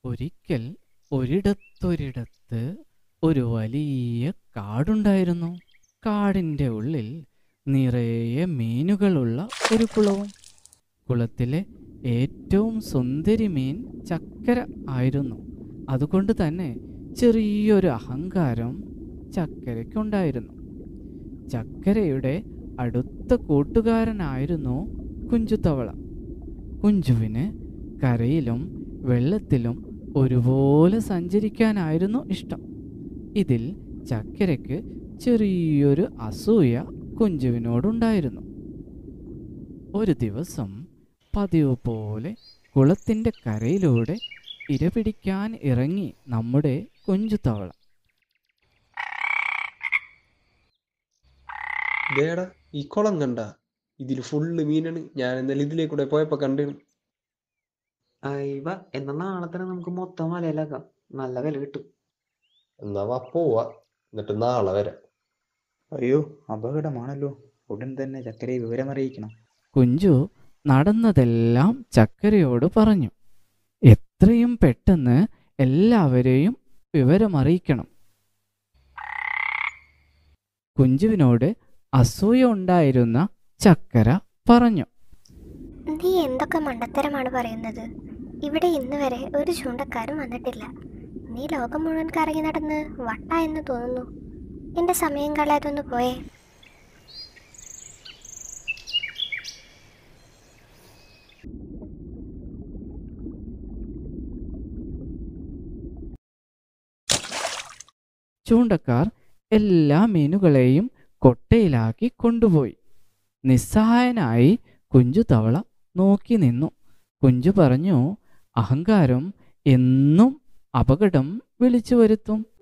ഒരിക്കൽ ഒരിടത്തൊരിടത്ത് ഒരു വലിയ കാടുണ്ടായിരുന്നു കാടിൻ്റെ ഉള്ളിൽ നിറയെ മീനുകളുള്ള ഒരു കുളവും കുളത്തിലെ ഏറ്റവും സുന്ദരി മീൻ ചക്കര ആയിരുന്നു അതുകൊണ്ട് തന്നെ ചെറിയൊരു അഹങ്കാരം ചക്കരയ്ക്കുണ്ടായിരുന്നു ചക്കരയുടെ അടുത്ത കൂട്ടുകാരനായിരുന്നു കുഞ്ചുതവള കുഞ്ചുവിന് കരയിലും വെള്ളത്തിലും ഒരുപോലെ സഞ്ചരിക്കാനായിരുന്നു ഇഷ്ടം ഇതിൽ ചക്കരയ്ക്ക് ചെറിയൊരു അസൂയ കുഞ്ചുവിനോടുണ്ടായിരുന്നു ഒരു ദിവസം പതിവ് പോലെ കുളത്തിൻ്റെ കരയിലൂടെ ഇരപിടിക്കാൻ ഇറങ്ങി നമ്മുടെ കുഞ്ചുതവള ദേടാ ഈ കുളം കണ്ട ഇതിൽ ഫുള്ള് മീനാണ് ഞാൻ ഇന്നലെ ഇതിലേക്കൂടെ പോയപ്പോ കണ്ടു അയവ എന്നാ നാളെ തന്നെ നമുക്ക് മൊത്തം വലയിലാക്കാം നല്ല വില കിട്ടും എന്നാ വാ പോവാ എന്നിട്ട് നാളെ വരാം അയ്യോ അപകടമാണല്ലോ ഉടൻ തന്നെ ചക്കരയെ വിവരമറിയിക്കണം കുഞ്ചു നടന്നതെല്ലാം ചക്കരയോട് പറഞ്ഞു എത്രയും പെട്ടെന്ന് എല്ലാവരെയും വിവരമറിയിക്കണം കുഞ്ചുവിനോട് അസൂയ ഉണ്ടായിരുന്ന ചക്കര പറഞ്ഞു നീ എന്തൊക്കെ മണ്ടത്തരമാണ് പറയുന്നത് ഇവിടെ ഇന്ന് വരെ ഒരു ചൂണ്ടക്കാരും വന്നിട്ടില്ല നീ ലോകം മുഴുവൻ കറങ്ങി നടന്ന് വട്ട എന്ന് തോന്നുന്നു എന്റെ സമയം കളയാതൊന്ന് പോയേ ചൂണ്ടക്കാർ എല്ലാ മീനുകളെയും കൊട്ടയിലാക്കി കൊണ്ടുപോയി നിസ്സഹായനായി കുഞ്ചു തവള നോക്കി നിന്നു കുഞ്ചു പറഞ്ഞു അഹങ്കാരം എന്നും അപകടം വിളിച്ചു വരുത്തും